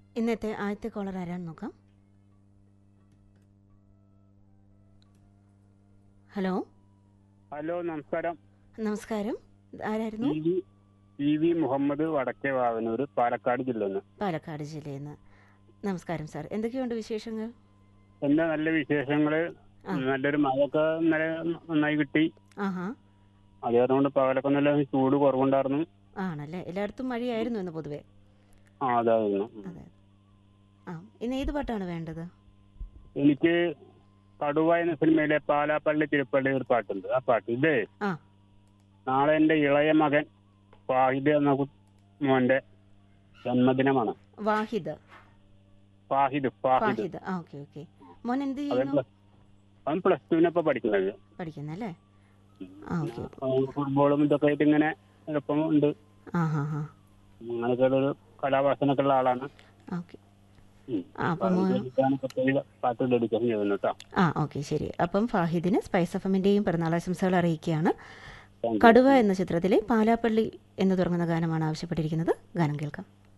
ഇന്നത്തെ ആദ്യത്തെ കോളർ ആരാന്ന് നോക്കാം ഹലോ ഹലോ നമസ്കാരം നമസ്കാരം ആരായിരുന്നു P V P V Muhammad വടക്കേ വാവനൂർ പാലക്കാട് ജില്ലയിൽ നിന്ന് പാലക്കാട് ജില്ലയിൽ നിന്ന് നമസ്കാരം സാർ എന്തൊക്കെയുണ്ട് വിശേഷങ്ങൾ എന്താ നല്ല വിശേഷങ്ങള് ആ. നല്ലൊരു മഴയൊക്കെ ഇന്നലെ നന്നായി കിട്ടി ആഹാ അത് കാരണം കൊണ്ട് പകലൊക്കെ നല്ല ചൂട് കുറവുണ്ടായിരുന്നു ആണല്ലേ എല്ലായിടത്തും മഴയായിരുന്നു ഇന്ന് പൊതുവെ ആ അതായിരുന്നു അതെ ആ ഇന്ന് ഏത് പാട്ടാണ് വേണ്ടത് എനിക്ക് കടുവ എന്ന സിനിമയിലെ പാലാപ്പള്ളി തിരുപ്പള്ളി ഒരു പാട്ടുണ്ട് ആ പാട്ട് ഇതേ ആ. നാളെ എന്റെ ഇളയ മകൻ ഫാഹിദ് എന്ന കു- മോന്റെ ജന്മദിനമാണ് വാഹിദ് ഫാഹിദ് ഫാഹിദ് വാഹിദ് ആ ഓക്കെ ഓക്കെ മോൻ എന്ത് അവൻ ചെയ്യുന്നു പ്ലസ് അവൻ പ്ലസ് ടുവിനൊപ്പം പഠിക്കുന്നത് പഠിക്കുന്നല്ലേ ആ ഓക്കെ അവൻ ഫുട്ബോളും ഇതൊക്കെ ആയിട്ട് ഇങ്ങനെ എളുപ്പം ഉണ്ട് ആ ഹാ ഹാ അങ്ങനെയൊക്കെ ഒരു കലാവാസനൊക്കെ ഉള്ള ആളാണ് ഓക്കെ ഉം. ആ, അപ്പം അപ്പൊ അത് ജനിക്കാണ് പ്രത്യേക പാട്ട് ഡെഡിക്കേഷൻ ചെയ്യുന്നു കേട്ടോ ആ ഓക്കെ ശരി അപ്പം ഫാഹിദിന് സ്പൈസ് എഫമിൻ്റെയും പിറന്നാളാശംസകൾ അറിയിക്കുകയാണ് Thank you. കടുവ എന്ന ചിത്രത്തിലെ പാലാപ്പള്ളി എന്ന് തുടങ്ങുന്ന ഗാനമാണ് ആവശ്യപ്പെട്ടിരിക്കുന്നത് ഗാനം കേൾക്കാം